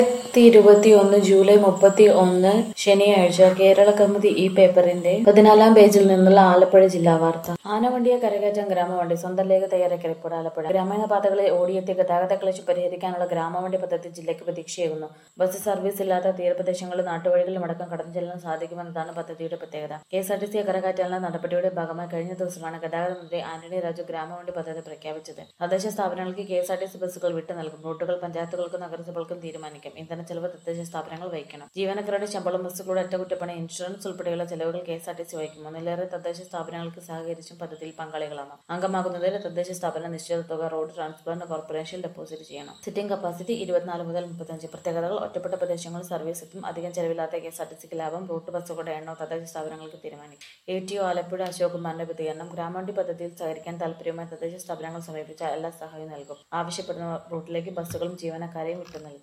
രണ്ടായിരത്തി ഇരുപത്തിയൊന്ന് ജൂലൈ മുപ്പത്തി ഒന്ന് ശനിയാഴ്ച കേരള കൗമുദി ഈ പേപ്പറിന്റെ പതിനാലാം പേജിൽ നിന്നുള്ള ആലപ്പുഴ ജില്ലാ വാർത്ത ആനവണ്ടിയെ കരകയറ്റം ഗ്രാമവണ്ടി സ്വന്തം ലേഖ തയ്യാറാക്കിയ റിപ്പോർട്ട് ആലപ്പുഴ ഗ്രാമീണ പാതകളിൽ ഓടിയെത്തിയ ഗതാഗത ക്ലേശം പരിഹരിക്കാനുള്ള ഗ്രാമവണ്ടി പദ്ധതി ജില്ലയ്ക്ക് പ്രതീക്ഷയേകുന്നു ബസ് സർവീസ് ഇല്ലാത്ത തീരപ്രദേശങ്ങളിലും നാട്ടുവഴികളിലും അടക്കം കടന്നു ചെല്ലാൻ സാധിക്കുമെന്നതാണ് പദ്ധതിയുടെ പ്രത്യേകത K S R T C കരകയറ്റാനുള്ള നടപടിയുടെ ഭാഗമായി കഴിഞ്ഞ ദിവസമാണ് ഗതാഗത മന്ത്രി ആന്റണി രാജു ഗ്രാമവണ്ടി പദ്ധതി പ്രഖ്യാപിച്ചത് തദ്ദേശ സ്ഥാപനങ്ങൾക്ക് K S R T C ബസ്സുകൾ വിട്ടു നൽകും റൂട്ടുകൾ പഞ്ചായത്തുകൾക്കും നഗരസഭകൾക്കും തീരുമാനിക്കും ഇന്ധന ചെലവ് തദ്ദേശ സ്ഥാപനങ്ങൾ വഹിക്കണം ജീവനക്കാരുടെ ശമ്പളം ബസ്സുകളുടെ അറ്റകുറ്റപ്പണി ഇൻഷുറൻസ് ഉൾപ്പെടെയുള്ള ചെലവുകൾ K S R T C വഹിക്കും ഒന്നിലേറെ തദ്ദേശ സ്ഥാപനങ്ങൾക്ക് സഹകരിച്ചും പദ്ധതിയിൽ പങ്കാളികളാണ് അംഗമാകുന്നതിന് തദ്ദേശ സ്ഥാപനം നിശ്ചിത തുക റോഡ് ട്രാൻസ്പ്ലാന്റ് കോർപ്പറേഷൻ ഡെപ്പോസിറ്റ് ചെയ്യണം സിറ്റിംഗ് കപ്പാസിറ്റി ഇരുപത്തിനാല് മുതൽ മുപ്പത്തഞ്ച് പ്രത്യേകതകൾ ഒറ്റപ്പെട്ട പ്രദേശങ്ങൾ സർവീസ് എത്തും അധികം ചെലവില്ലാത്ത കെ എസ് ആർ ടി സിക്ക് ലാഭം റൂട്ട് ബസ്സുകളുടെ എണ്ണം തദ്ദേശ സ്ഥാപനങ്ങൾക്ക് തീരുമാനിക്കും A T O Alappuzha Ashok കുമാറിന്റെ പ്രതികരണം ഗ്രാമവണ്ടി പദ്ധതിയിൽ സഹകരിക്കാൻ താല്പര്യവുമായി തദ്ദേശ സ്ഥാപനങ്ങൾ സമീപിച്ച എല്ലാ സഹായവും നൽകും ആവശ്യപ്പെടുന്ന റൂട്ടിലേക്ക് ബസ്സുകളും ജീവനക്കാരെയും വിട്ടു നൽകും